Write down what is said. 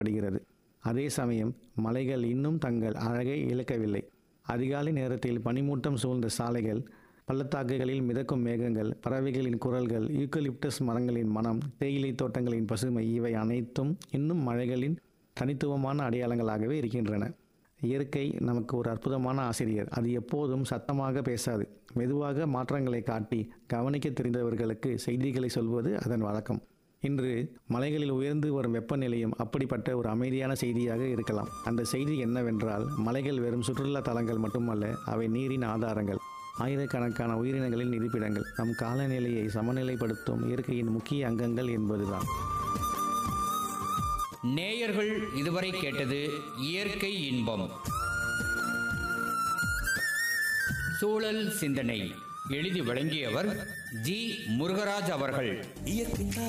படுகிறது அதே சமயம் மலைகள் இன்னும் தங்கள் அழகை இழக்கவில்லை அதிகாலை நேரத்தில் பனிமூட்டம் சூழ்ந்த சாலைகள் பள்ளத்தாக்குகளில் மிதக்கும் மேகங்கள் பறவைகளின் குரல்கள் யூக்கலிப்டஸ் மரங்களின் மனம் தேயிலை தோட்டங்களின் பசுமை இவை அனைத்தும் இன்னும் மலைகளின் தனித்துவமான அடையாளங்களாகவே இருக்கின்றன இயற்கை நமக்கு ஒரு அற்புதமான ஆசிரியர் அது எப்போதும் சத்தமாக பேசாது மெதுவாக மாற்றங்களை காட்டி கவனிக்க தெரிந்தவர்களுக்கு செய்திகளை சொல்வது அதன் வழக்கம் இன்று மலைகளில் உயர்ந்து வரும் வெப்பநிலையும் அப்படிப்பட்ட ஒரு அமைதியான செய்தியாக இருக்கலாம் அந்த செய்தி என்னவென்றால் மலைகள் வெறும் சுற்றுலா தலங்கள் மட்டுமல்ல அவை நீரின் ஆதாரங்கள் ஆயிரக்கணக்கான உயிரினங்களின் இருப்பிடங்கள் நம் காலநிலையை சமநிலைப்படுத்தும் இயற்கையின் முக்கிய அங்கங்கள் என்பதுதான் நேயர்கள் இதுவரை கேட்டது இயற்கை இன்பம் சூழல் சிந்தனை எழுதி வழங்கியவர் ஜி முருகராஜ் அவர்கள் இயற்கை